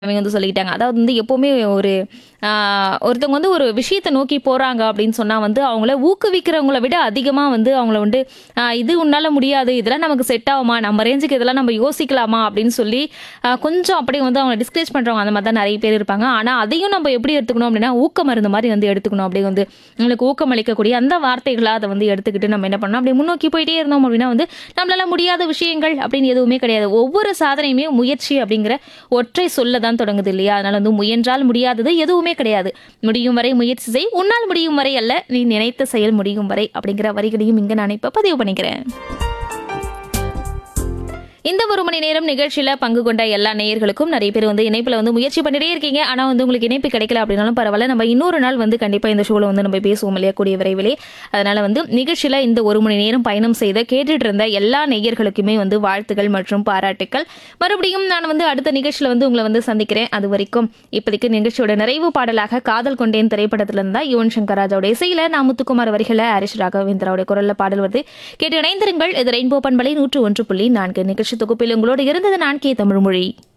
அவங்க வந்து சொல்லிக்கிட்டாங்க அதாவது வந்து எப்போவுமே ஒரு ஆஹ், ஒருத்தவங்க வந்து ஒரு விஷயத்தை நோக்கி போகிறாங்க அப்படின்னு சொன்னால் வந்து அவங்கள ஊக்குவிக்கிறவங்கள விட அதிகமாக வந்து அவங்கள வந்து ஆஹ், இது உன்னால் முடியாது இதெல்லாம் நமக்கு செட் ஆகுமா நம்ம ரேஞ்சுக்கு இதெல்லாம் நம்ம யோசிக்கலாமா அப்படின்னு சொல்லி ஆஹ், கொஞ்சம் அப்படியே வந்து அவங்க டிஸ்கரேஜ் பண்ணுறவங்க அந்த மாதிரி தான் நிறைய பேர் இருப்பாங்க ஆனால் அதையும் நம்ம எப்படி எடுத்துக்கணும் அப்படின்னா ஊக்க மருந்து மாதிரி வந்து எடுத்துக்கணும் அப்படியே வந்து உங்களுக்கு ஊக்கம் அளிக்கக்கூடிய அந்த வார்த்தைகளாக அதை வந்து எடுத்துக்கிட்டு நம்ம என்ன பண்ணணும் அப்படியே முன்னோக்கி போயிட்டே இருந்தோம் அப்படின்னா வந்து நம்மளால முடியாத விஷயங்கள் அப்படின்னு எதுவுமே கிடையாது ஒவ்வொரு சாதனையுமே முயற்சி அப்படிங்கிற ஒற்றை சொல்ல தான் தொடங்குது இல்லையா அதனால வந்து முயன்றால் முடியாதது எதுவுமே கிடையாது முடியும் வரை முயற்சி செய் உன்னால் முடியும் வரை அல்ல நீ நினைத்த செயல் முடியும் வரை அப்படிங்கிற வரிகளையும் இங்க நான் இப்ப பதிவு பண்ணிக்கிறேன் இந்த ஒரு மணி நேரம் நிகழ்ச்சியில பங்கு கொண்ட எல்லா நேயர்களுக்கும் நிறைய பேர் வந்து இணைப்புல வந்து முயற்சி பண்ணிட்டே இருக்கீங்க ஆனா வந்து உங்களுக்கு இணைப்பு கிடைக்கல அப்படின்னாலும் பரவாயில்ல நம்ம இன்னொரு நாள் வந்து கண்டிப்பா இந்த ஷோல வந்து நம்ம பேசுவோம் இல்லையா கூடிய விரைவிலே அதனால வந்து நிகழ்ச்சியில இந்த ஒரு மணி நேரம் பயணம் செய்த கேட்டுட்டு இருந்த எல்லா நேயர்களுக்குமே வந்து வாழ்த்துக்கள் மற்றும் பாராட்டுக்கள் மறுபடியும் நான் வந்து அடுத்த நிகழ்ச்சியில வந்து உங்களை வந்து சந்திக்கிறேன் அது வரைக்கும் இப்போதைக்கு நிகழ்ச்சியோட நிறைவு பாடலாக காதல் கொண்டேன் திரைப்படத்துல இருந்தா யுவன் சங்கர் ராஜாவோட இசையில நான் முத்துக்குமார் வரிகளை ஹரிஷ் ராகவேந்திராவுடைய குரல்ல பாடல் வருது கேட்டு இணைந்திருங்கள் இது ரெயின்போ பண்பலை நூற்று ஒன்று புள்ளி நான்கு நிகழ்ச்சி தொகுப்பில் உங்களோடு இருந்தது நான் கே தமிழ்மொழி